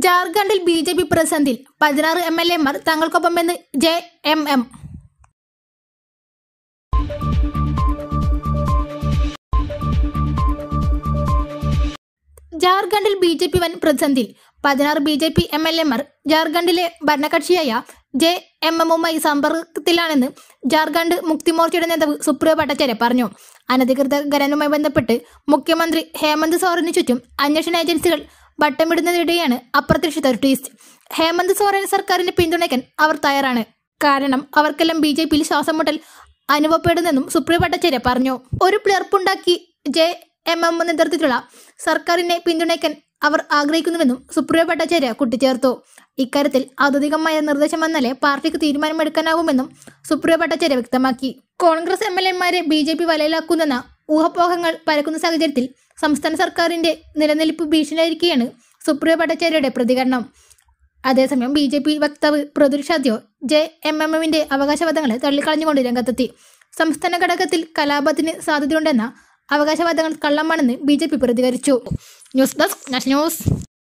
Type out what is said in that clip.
ജാർഖണ്ഡിൽ B J P പ്രതിസന്ധിയിൽ പതിനാറ് എം എൽ എമാർ തങ്ങൾക്കൊപ്പമെന്ന് ജെ എം എം ജാർഖണ്ഡിൽ ബി ജെ പി വൻ പ്രതിസന്ധിയിൽ പതിനാറ് B J P M L എമാർ ജാർഖണ്ഡിലെ ഭരണകക്ഷിയായ ജെ എം എമ്മുമായി സമ്പർക്കത്തിലാണെന്ന് ജാർഖണ്ഡ് മുക്തി മോർച്ചയുടെ നേതാവ് സുപ്രിയ ഭട്ടാചാര്യ പറഞ്ഞു അനധികൃത ഖനനവുമായി ബന്ധപ്പെട്ട് മുഖ്യമന്ത്രി ഹേമന്ത് സോറന് ചുറ്റും അന്വേഷണ ഏജൻസികൾ വട്ടമിടുന്നതിനിടെയാണ് അപ്രതീക്ഷിത ഒരു ട്വിസ്റ്റ് ഹേമന്ത് സോറൻ സർക്കാരിനെ പിന്തുണയ്ക്കാൻ അവർ തയ്യാറാണ് കാരണം അവർക്കെല്ലാം ബി ജെ പിയിൽ ശ്വാസം മുട്ടൽ അനുഭവപ്പെടുന്നെന്നും സുപ്രിയ ഭട്ടാചാര്യ പറഞ്ഞു ഒരു പിളർപ്പുണ്ടാക്കി ജെ എം എം നേതൃത്വത്തിലുള്ള സർക്കാരിനെ പിന്തുണയ്ക്കാൻ അവർ ആഗ്രഹിക്കുന്നുവെന്നും സുപ്രിയ ഭട്ടാചാര്യ കൂട്ടിച്ചേർത്തു ഇക്കാര്യത്തിൽ ഔദ്യോഗികമായ നിർദ്ദേശം വന്നാലേ പാർട്ടിക്ക് തീരുമാനമെടുക്കാനാവുമെന്നും സുപ്രിയ ഭട്ടാചാര്യ വ്യക്തമാക്കി കോൺഗ്രസ് എം എൽ എമാരെ ബി ജെ പി വലയിലാക്കുന്നെന്ന ഊഹാപോഹങ്ങൾ പരക്കുന്ന സാഹചര്യത്തിൽ സംസ്ഥാന സർക്കാരിന്റെ നിലനിൽപ്പ് ഭീഷണിയായിരിക്കെയാണ് സുപ്രിയ ഭട്ടാചാര്യയുടെ പ്രതികരണം അതേസമയം ബി ജെ പി വക്താവ് Pratul Shahdeo J M M എമ്മിന്റെ അവകാശവാദങ്ങളെ തള്ളിക്കളഞ്ഞുകൊണ്ട് രംഗത്തെത്തി സംസ്ഥാന ഘടകത്തിൽ കലാപത്തിന് സാധ്യതയുണ്ടെന്ന അവകാശവാദങ്ങൾ കള്ളമാണെന്ന് ബി ജെ പി പ്രതികരിച്ചു ന്യൂസ് ഡെസ്ക് നാഷണൽ ന്യൂസ്